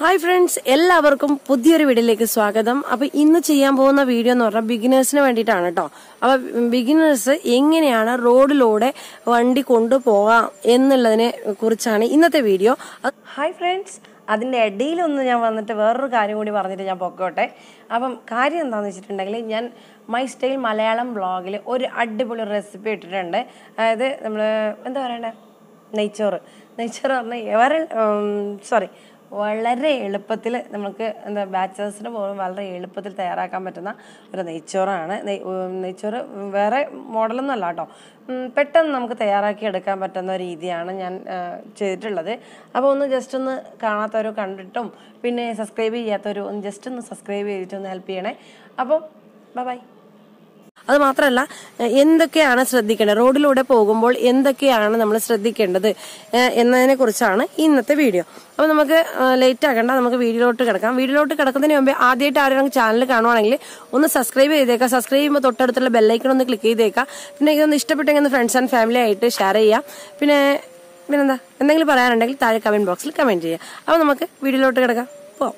hi friends എല്ലാവർക്കും പുതിയൊരു വീഡിയോയിലേക്ക് സ്വാഗതം അപ്പൊ ഇന്ന് ചെയ്യാൻ പോകുന്ന വീഡിയോ എന്ന് പറഞ്ഞാൽ ബിഗിനേഴ്സിന് വേണ്ടിയിട്ടാണ് കേട്ടോ അപ്പൊ ബിഗിനേഴ്സ് എങ്ങനെയാണ് റോഡിലൂടെ വണ്ടി കൊണ്ടുപോകാം എന്നുള്ളതിനെ കുറിച്ചാണ് ഇന്നത്തെ വീഡിയോ ഹായ് ഫ്രണ്ട്സ് അതിൻ്റെ ഇടയിലൊന്ന് ഞാൻ വന്നിട്ട് വേറൊരു കാര്യം കൂടി പറഞ്ഞിട്ട് ഞാൻ പൊക്കോട്ടെ അപ്പം കാര്യം എന്താണെന്ന് വെച്ചിട്ടുണ്ടെങ്കിൽ ഞാൻ മൈ സ്റ്റൈൽ മലയാളം വ്ളോഗിൽ ഒരു അടിപൊളി റെസിപ്പി ഇട്ടിട്ടുണ്ട് അതായത് നമ്മൾ എന്താ പറയണ്ടേ നെയ്ച്ചോറ് നെയ്ച്ചോറ് പറഞ്ഞാൽ വളരെ സോറി വളരെ എളുപ്പത്തിൽ നമുക്ക് എന്താ ബാച്ചേഴ്സിന് പോലും വളരെ എളുപ്പത്തിൽ തയ്യാറാക്കാൻ പറ്റുന്ന ഒരു നെയ്ച്ചോറാണ് നെയ് ഉം, നെയ്ച്ചോറ് വേറെ മോഡലൊന്നും അല്ല കേട്ടോ ഉം, പെട്ടെന്ന് നമുക്ക് തയ്യാറാക്കി എടുക്കാൻ പറ്റുന്ന രീതിയാണ് ഞാൻ ആ, ചെയ്തിട്ടുള്ളത് അപ്പോൾ ഒന്ന് ജസ്റ്റ് ഒന്ന് കാണാത്തവരോ കണ്ടിട്ടും പിന്നെ സബ്സ്ക്രൈബ് ചെയ്യാത്തവരോ ഒന്ന് ജസ്റ്റ് ഒന്ന് സബ്സ്ക്രൈബ് ചെയ്തിട്ട് ഒന്ന് ഹെൽപ്പ് ചെയ്യണേ അപ്പം ബൈ അത് മാത്രമല്ല എഹ് എന്തൊക്കെയാണ് ശ്രദ്ധിക്കേണ്ടത് റോഡിലൂടെ പോകുമ്പോൾ എന്തൊക്കെയാണ് നമ്മൾ ശ്രദ്ധിക്കേണ്ടത് എഹ് എന്നതിനെ കുറിച്ചാണ് ഇന്നത്തെ വീഡിയോ അപ്പോൾ നമുക്ക് ലേറ്റ് ആക്കണ്ട നമുക്ക് വീഡിയോയിലോട്ട് കിടക്കാം വീഡിയോയിലോട്ട് കിടക്കുന്നതിന് മുമ്പേ ആദ്യമായിട്ട് ആരെങ്കിലും ചാനൽ കാണുവാണെങ്കിൽ ഒന്ന് സബ്സ്ക്രൈബ് ചെയ്തേക്കാം സബ്സ്ക്രൈബ് ചെയ്യുമ്പോൾ തൊട്ടടുത്തുള്ള ബെല്ലൈക്കൺ ഒന്ന് ക്ലിക്ക് ചെയ്തേക്കാം പിന്നെ ഇതൊന്ന് ഇഷ്ടപ്പെട്ടെങ്കിൽ ഒന്ന് ഫ്രണ്ട്സ് ആൻഡ് ഫാമിലി ആയിട്ട് ഷെയർ ചെയ്യാം പിന്നെ പിന്നെന്താ എന്തെങ്കിലും പറയാനുണ്ടെങ്കിൽ താഴെ കമന്റ് ബോക്സിൽ കമന്റ് ചെയ്യാം അപ്പോൾ നമുക്ക് വീഡിയോയിലോട്ട് കിടക്കാം പോവാം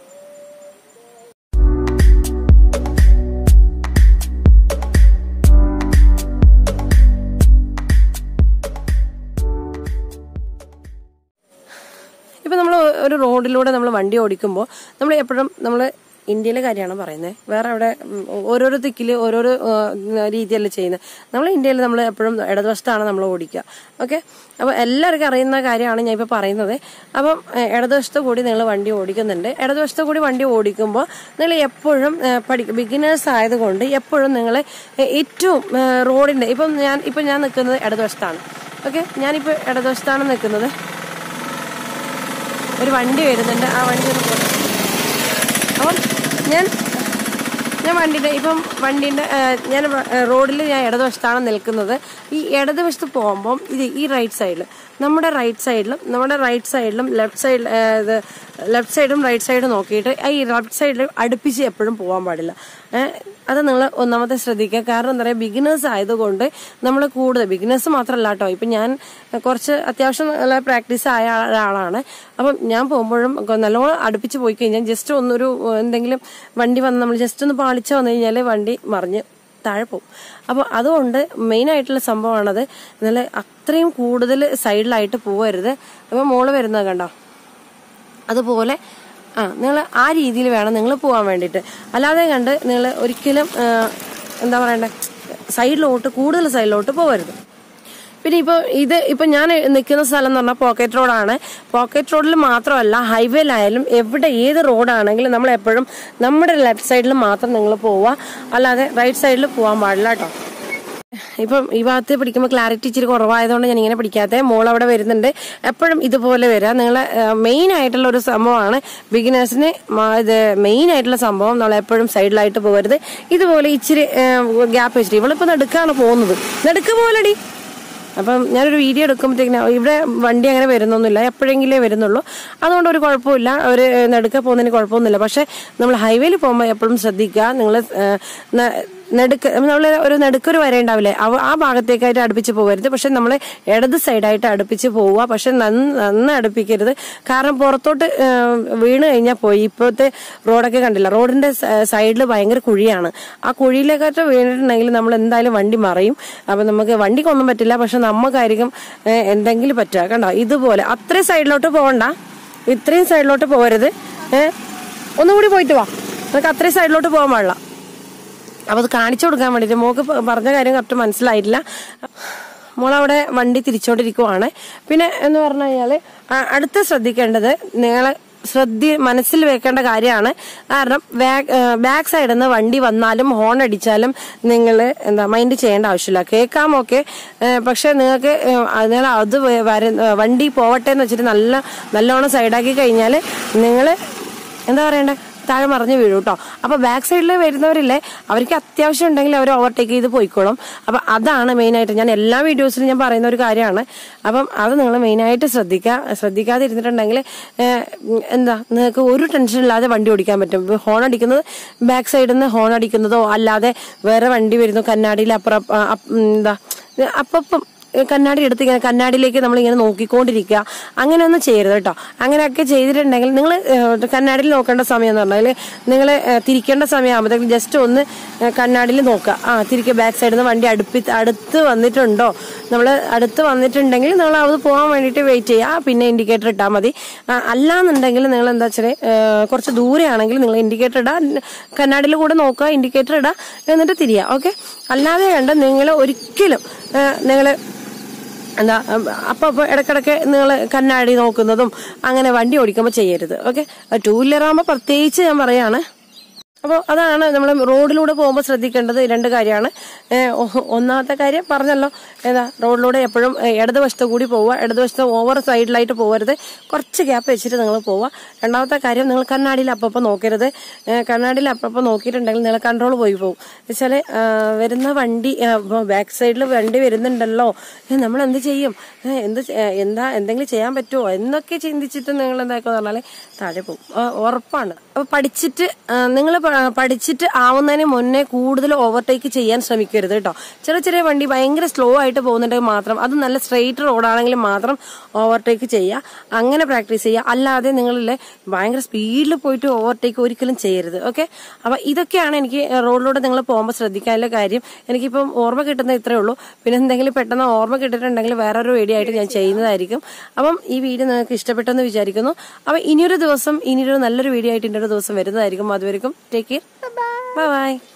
ഇപ്പം നമ്മൾ ഒരു റോഡിലൂടെ നമ്മൾ വണ്ടി ഓടിക്കുമ്പോൾ നമ്മൾ എപ്പോഴും നമ്മൾ ഇന്ത്യയിലെ കാര്യമാണ് പറയുന്നത് വേറെ അവിടെ ഉം, ഓരോരോ ദിക്കിൽ ഓരോരോ ആ, രീതിയല്ല ചെയ്യുന്നത് നമ്മൾ ഇന്ത്യയിൽ നമ്മൾ എപ്പോഴും ഇടതുവശത്താണ് നമ്മൾ ഓടിക്കുക ഓക്കെ അപ്പോൾ എല്ലാവർക്കും അറിയുന്ന കാര്യമാണ് ഞാൻ ഇപ്പോൾ പറയുന്നത് അപ്പം ഏഹ്, ഇടതുവശത്ത് കൂടി നിങ്ങൾ വണ്ടി ഓടിക്കുന്നുണ്ട് ഇടതുവശത്ത് കൂടി വണ്ടി ഓടിക്കുമ്പോൾ നിങ്ങൾ എപ്പോഴും ഏഹ്, പഠി ബിഗിനേഴ്സ് ആയതുകൊണ്ട് എപ്പോഴും നിങ്ങൾ ഏറ്റവും ഏഹ്, റോഡിൻ്റെ ഇപ്പം ഞാൻ ഇപ്പം ഞാൻ നിൽക്കുന്നത് ഇടതുവശത്താണ് ഓക്കെ ഞാനിപ്പോൾ ഇടതുവശത്താണ് നിൽക്കുന്നത് ഒരു വണ്ടി വരുന്നുണ്ട് ആ വണ്ടി ഒന്ന് പോട്ടെ അപ്പം ഞാൻ ഞാൻ വണ്ടിയുടെ ഇപ്പം വണ്ടീൻ്റെ ഞാൻ റോഡിൽ ഞാൻ ഇടതുവശത്താണ് നിൽക്കുന്നത് ഈ ഇടതുവശത്ത് പോകുമ്പം ഇത് ഈ റൈറ്റ് സൈഡിൽ നമ്മുടെ റൈറ്റ് സൈഡിലും നമ്മുടെ റൈറ്റ് സൈഡിലും ലെഫ്റ്റ് സൈഡിൽ ഇത് ലെഫ്റ്റ് സൈഡും റൈറ്റ് സൈഡും നോക്കിയിട്ട് ആ ഈ ലെഫ്റ്റ് സൈഡിൽ അടുപ്പിച്ച് എപ്പോഴും പോകാൻ പാടില്ല ഏഹ് അത് നിങ്ങൾ ഒന്നാമത്തെ ശ്രദ്ധിക്കുക കാരണം എന്താ പറയുക ബിഗിനേഴ്സ് ആയതുകൊണ്ട് നമ്മൾ കൂടുതൽ ബിഗിനേഴ്സ് മാത്രമല്ല കേട്ടോ ഇപ്പം ഞാൻ കുറച്ച് അത്യാവശ്യം നല്ല പ്രാക്ടീസ് ആയ ഒരാളാണ് അപ്പം ഞാൻ പോകുമ്പോഴും കൊ- നല്ലോണം അടുപ്പിച്ച് പോയി കഴിഞ്ഞാൽ ജസ്റ്റ് ഒന്നൊരു ഏഹ്, എന്തെങ്കിലും വണ്ടി വന്ന് നമ്മൾ ജസ്റ്റ് ഒന്ന് പാളിച്ച് വന്നു കഴിഞ്ഞാൽ വണ്ടി മറിഞ്ഞ് താഴെ പോകും അപ്പോൾ അതുകൊണ്ട് മെയിൻ ആയിട്ടുള്ള സംഭവമാണത് നല്ല അത്രയും കൂടുതൽ സൈഡിലായിട്ട് പോകരുത് അപ്പോൾ മോള് വരുന്നത് കണ്ടോ അതുപോലെ ആ നിങ്ങൾ ആ രീതിയിൽ വേണം നിങ്ങൾ പോകാൻ വേണ്ടിയിട്ട് അല്ലാതെ കണ്ട് നിങ്ങൾ ഒരിക്കലും ആ, എന്താ പറയണ്ടേ സൈഡിലോട്ട് കൂടുതൽ സൈഡിലോട്ട് പോകരുത് പിന്നെ ഇപ്പോൾ ഇത് ഇപ്പം ഞാൻ നിൽക്കുന്ന സ്ഥലം എന്ന് പറഞ്ഞാൽ പോക്കറ്റ് റോഡാണ് പോക്കറ്റ് റോഡിൽ മാത്രമല്ല ഹൈവേയിലായാലും എവിടെ ഏത് റോഡാണെങ്കിലും നമ്മൾ എപ്പോഴും നമ്മുടെ ലെഫ്റ്റ് സൈഡിൽ മാത്രം നിങ്ങൾ പോവുക അല്ലാതെ റൈറ്റ് സൈഡിൽ പോകാൻ പാടില്ല കേട്ടോ ഇപ്പം ഈ ഭാഗത്ത് പിടിക്കുമ്പോൾ ക്ലാരിറ്റി ഇച്ചിരി കുറവായതുകൊണ്ട് ഞാൻ ഇങ്ങനെ പിടിക്കാത്ത മോൾ അവിടെ വരുന്നുണ്ട് എപ്പോഴും ഇതുപോലെ വരാം നിങ്ങൾ മെയിൻ ആയിട്ടുള്ള ഒരു സംഭവമാണ് ബിഗിനേഴ്സിന് ഇത് മെയിൻ ആയിട്ടുള്ള സംഭവം നമ്മൾ എപ്പോഴും സൈഡിലായിട്ട് പോകരുത് ഇതുപോലെ ഇച്ചിരി ഗ്യാപ്പ് വെച്ചിട്ട് ഇവളിപ്പോൾ നടുക്കാണ് പോകുന്നത് നടുക്ക് പോലടി അപ്പം ഞാനൊരു വീഡിയോ എടുക്കുമ്പോഴത്തേക്കിന് ഇവിടെ വണ്ടി അങ്ങനെ വരുന്നൊന്നുമില്ല എപ്പോഴെങ്കിലേ വരുന്നുള്ളൂ അതുകൊണ്ട് ഒരു കുഴപ്പമില്ല ഒരു നടുക്ക പോകുന്നതിന് കുഴപ്പമൊന്നുമില്ല പക്ഷെ നമ്മൾ ഹൈവേയിൽ പോകുമ്പോൾ എപ്പോഴും ശ്രദ്ധിക്കുക നിങ്ങൾ നടുക്ക് നമ്മൾ ഒരു നടുക്കൊരു വര ഉണ്ടാവില്ലേ അവ ആ ഭാഗത്തേക്കായിട്ട് അടുപ്പിച്ച് പോകരുത് പക്ഷെ നമ്മൾ ഇടത് സൈഡായിട്ട് അടുപ്പിച്ച് പോവുക പക്ഷെ നന്ന് നന്ന് അടുപ്പിക്കരുത് കാരണം പുറത്തോട്ട് ആ, വീണ് കഴിഞ്ഞാൽ പോയി ഇപ്പോഴത്തെ റോഡൊക്കെ കണ്ടില്ല റോഡിന്റെ സൈഡിൽ ഭയങ്കര കുഴിയാണ് ആ കുഴിയിലേക്കായിട്ട് വീണിട്ടുണ്ടെങ്കിൽ നമ്മൾ എന്തായാലും വണ്ടി മറയും അപ്പൊ നമുക്ക് വണ്ടിക്കൊന്നും പറ്റില്ല പക്ഷെ നമുക്കായിരിക്കും ഏ, എന്തെങ്കിലും പറ്റുക കണ്ടോ ഇതുപോലെ അത്രയും സൈഡിലോട്ട് പോകണ്ട ഇത്രയും സൈഡിലോട്ട് പോകരുത് ഏഹ് ഒന്നുകൂടി പോയിട്ട് വാ നമുക്ക് അത്രയും സൈഡിലോട്ട് പോകാൻ പാടില്ല അപ്പോൾ അത് കാണിച്ചു കൊടുക്കാൻ വേണ്ടിയിട്ട് മോക്ക് പ- പറഞ്ഞ കാര്യം കറക്റ്റ് മനസ്സിലായിട്ടില്ല മോളവിടെ വണ്ടി തിരിച്ചോണ്ടിരിക്കുവാണ് പിന്നെ എന്ന് പറഞ്ഞു കഴിഞ്ഞാൽ അടുത്ത് ശ്രദ്ധിക്കേണ്ടത് നിങ്ങൾ ശ്രദ്ധ മനസ്സിൽ വെക്കേണ്ട കാര്യമാണ് കാരണം ബാക്ക് സൈഡിൽ നിന്ന് വണ്ടി വന്നാലും ഹോൺ അടിച്ചാലും നിങ്ങൾ എന്താ മൈൻഡ് ചെയ്യേണ്ട ആവശ്യമില്ല കേൾക്കാമൊക്കെ പക്ഷെ നിങ്ങൾക്ക് നിങ്ങൾ അത് വ- വര വണ്ടി പോവട്ടെ എന്ന് വെച്ചിട്ട് നല്ല നല്ലോണം സൈഡാക്കി കഴിഞ്ഞാൽ നിങ്ങൾ എന്താ പറയണ്ടേ താഴെ മറിഞ്ഞ് വീഴും കേട്ടോ അപ്പൊ ബാക്ക് സൈഡിൽ വരുന്നവരില്ലേ അവർക്ക് അത്യാവശ്യം ഉണ്ടെങ്കിൽ അവർ ഓവർടേക്ക് ചെയ്ത് പോയിക്കോളും അപ്പൊ അതാണ് മെയിൻ ആയിട്ട് ഞാൻ എല്ലാ വീഡിയോസിലും ഞാൻ പറയുന്ന ഒരു കാര്യമാണ് അപ്പം അത് നിങ്ങൾ മെയിൻ ആയിട്ട് ശ്രദ്ധിക്കുക ശ്രദ്ധിക്കാതെ ഇരുന്നിട്ടുണ്ടെങ്കിൽ ഏഹ്, എന്താ നിങ്ങൾക്ക് ഒരു ടെൻഷൻ ഇല്ലാതെ വണ്ടി ഓടിക്കാൻ പറ്റും ഹോൺ അടിക്കുന്നത് ബാക്ക് സൈഡിൽ നിന്ന് ഹോൺ അടിക്കുന്നതോ അല്ലാതെ വേറെ വണ്ടി വരുന്നു കണ്ണാടിയിൽ അപ്പുറം ആ, അപ്പ്- എന്താ അപ്പം കണ്ണാടി എടുത്ത് ഇങ്ങനെ കണ്ണാടിയിലേക്ക് നമ്മൾ ഇങ്ങനെ നോക്കിക്കൊണ്ടിരിക്കുക അങ്ങനെയൊന്നും ചെയ്യരുത് കേട്ടോ അങ്ങനെയൊക്കെ ചെയ്തിട്ടുണ്ടെങ്കിൽ നിങ്ങൾ കണ്ണാടിയിൽ നോക്കേണ്ട സമയം എന്ന് പറഞ്ഞാൽ നിങ്ങൾ തിരിക്കേണ്ട സമയമാകുമ്പോഴത്തേക്കും ജസ്റ്റ് ഒന്ന് ഏഹ്, കണ്ണാടിയിൽ നോക്കുക ആ തിരിക്കുക ബാക്ക് സൈഡിൽ നിന്ന് വണ്ടി അടുപ്പി അടുത്ത് വന്നിട്ടുണ്ടോ നമ്മൾ അടുത്ത് വന്നിട്ടുണ്ടെങ്കിൽ നിങ്ങൾ അത് പോകാൻ വേണ്ടിയിട്ട് വെയിറ്റ് ചെയ്യുക ആ, പിന്നെ ഇൻഡിക്കേറ്റർ ഇട്ടാൽ മതി ആ, അല്ലാന്നുണ്ടെങ്കിൽ നിങ്ങൾ എന്താ വെച്ചാൽ കുറച്ച് ദൂരെയാണെങ്കിൽ നിങ്ങൾ ഇൻഡിക്കേറ്റർ ഇടുക കണ്ണാടിയിൽ കൂടെ നോക്കുക ഇൻഡിക്കേറ്റർ ഇടുക എന്നിട്ട് തിരിയുക ഓക്കെ അല്ലാതെ കണ്ട് നിങ്ങൾ ഒരിക്കലും നിങ്ങൾ എന്താ അപ്പം അപ്പോൾ ഇടയ്ക്കിടയ്ക്ക് നിങ്ങൾ കണ്ണാടി നോക്കുന്നതും അങ്ങനെ വണ്ടി ഓടിക്കുമ്പോൾ ചെയ്യരുത് ഓക്കെ ടൂ വീലർ ആകുമ്പോൾ പ്രത്യേകിച്ച് ഞാൻ പറയാണ് അപ്പോൾ അതാണ് നമ്മൾ റോഡിലൂടെ പോകുമ്പോൾ ശ്രദ്ധിക്കേണ്ടത് ഈ രണ്ട് കാര്യമാണ് ഏഹ് ഒ- ഒന്നാമത്തെ കാര്യം പറഞ്ഞല്ലോ ഏതാ റോഡിലൂടെ എപ്പോഴും ഏഹ് ഇടതുവശത്ത് കൂടി പോവുക ഇടതുവശത്ത് ഓവർ സൈഡിലായിട്ട് പോകരുത് കുറച്ച് ഗ്യാപ്പ് വെച്ചിട്ട് നിങ്ങൾ പോവുക രണ്ടാമത്തെ കാര്യം നിങ്ങൾ കണ്ണാടിയിൽ അപ്പപ്പോൾ നോക്കരുത് ഏഹ് കണ്ണാടിയിൽ അപ്പപ്പോൾ നോക്കിയിട്ടുണ്ടെങ്കിൽ നിങ്ങൾ കൺട്രോൾ പോയി പോകും വെച്ചാൽ വരുന്ന വണ്ടി ബാക്ക് സൈഡിൽ വണ്ടി വരുന്നുണ്ടല്ലോ ഏഹ് നമ്മൾ എന്ത് ചെയ്യും ഏഹ് എന്ത് ചെ- ഏഹ് എന്താ എന്തെങ്കിലും ചെയ്യാൻ പറ്റുമോ എന്നൊക്കെ ചിന്തിച്ചിട്ട് നിങ്ങൾ എന്താക്കുക പറഞ്ഞാൽ താഴെ പോകും ആ, ഉറപ്പാണ് അപ്പൊ പഠിച്ചിട്ട് നിങ്ങൾ പഠിച്ചിട്ട് ആവുന്നതിന് മുന്നേ കൂടുതൽ ഓവർടേക്ക് ചെയ്യാൻ ശ്രമിക്കരുത് കേട്ടോ ചെറിയ ചെറിയ വണ്ടി ഭയങ്കര സ്ലോ ആയിട്ട് പോകുന്നുണ്ടെങ്കിൽ മാത്രം അത് നല്ല സ്ട്രെയിറ്റ് റോഡാണെങ്കിൽ മാത്രം ഓവർടേക്ക് ചെയ്യുക അങ്ങനെ പ്രാക്ടീസ് ചെയ്യുക അല്ലാതെ നിങ്ങളിലെ ഭയങ്കര സ്പീഡിൽ പോയിട്ട് ഓവർടേക്ക് ഒരിക്കലും ചെയ്യരുത് ഓക്കെ അപ്പൊ ഇതൊക്കെയാണ് എനിക്ക് റോഡിലൂടെ നിങ്ങൾ പോകുമ്പോൾ ശ്രദ്ധിക്കാനുള്ള കാര്യം എനിക്കിപ്പം ഓർമ്മ കിട്ടുന്ന ഇത്രേ ഉള്ളൂ പിന്നെ എന്തെങ്കിലും പെട്ടെന്ന് ഓർമ്മ കിട്ടിയിട്ടുണ്ടെങ്കിൽ വേറൊരു വീഡിയോ ആയിട്ട് ഞാൻ ചെയ്യുന്നതായിരിക്കും അപ്പം ഈ വീഡിയോ നിങ്ങൾക്ക് ഇഷ്ടപ്പെട്ടെന്ന് വിചാരിക്കുന്നു അപ്പം ഇനിയൊരു ദിവസം ഇനിയൊരു നല്ലൊരു വീഡിയോ ആയിട്ട് ഇന്നൊരു ദിവസം വരുന്നതായിരിക്കും അതുവരെയും ടേക്ക് കെയർ ബൈ ബൈ